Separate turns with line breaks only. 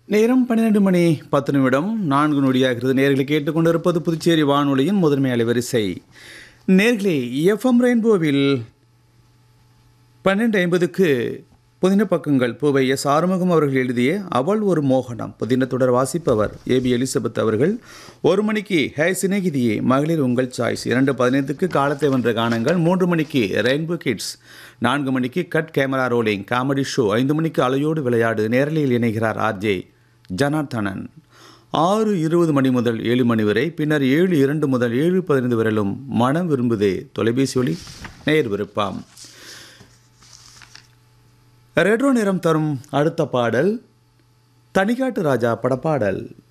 நேரம் பன்னிரண்டு மணி பத்து நிமிடம் நான்கு நொடியாகிறது நேர்களை கேட்டுக்கொண்டிருப்பது புதுச்சேரி வானொலியின் முதன்மை அலைவரிசை நேர்களே எஃப்எம் ரெயின்போவில் பன்னெண்டு ஐம்பதுக்கு புதின பக்கங்கள் பூவை எஸ் ஆறுமுகம் அவர்கள் எழுதிய அவள் ஒரு மோகனம் புதினத்துடர் வாசிப்பவர் ஏபி எலிசபெத் அவர்கள் ஒரு மணிக்கு ஹே சிநேகிதியே மகளிர் உங்கள் சாய்ஸ் இரண்டு பதினைந்துக்கு காலத்தை வென்ற கானங்கள் மூன்று மணிக்கு ரெயின்போ கிட்ஸ் நான்கு மணிக்கு cut camera rolling comedy show ஐந்து மணிக்கு அலையோடு விளையாடு நேரலையில் இணைகிறார் ஆர்ஜே ஜனார்த்தனன் ஆறு இருபது மணி முதல் ஏழு மணி வரை பின்னர் ஏழு இரண்டு முதல் ஏழு பதினைந்து வரையிலும் மனம் விரும்புதே தொலைபேசி ஒலி நேர் விருப்பம் ரெட்ரோ நிறம் தரும் அடுத்த பாடல் தனிகாட்டு ராஜா படப்பாடல்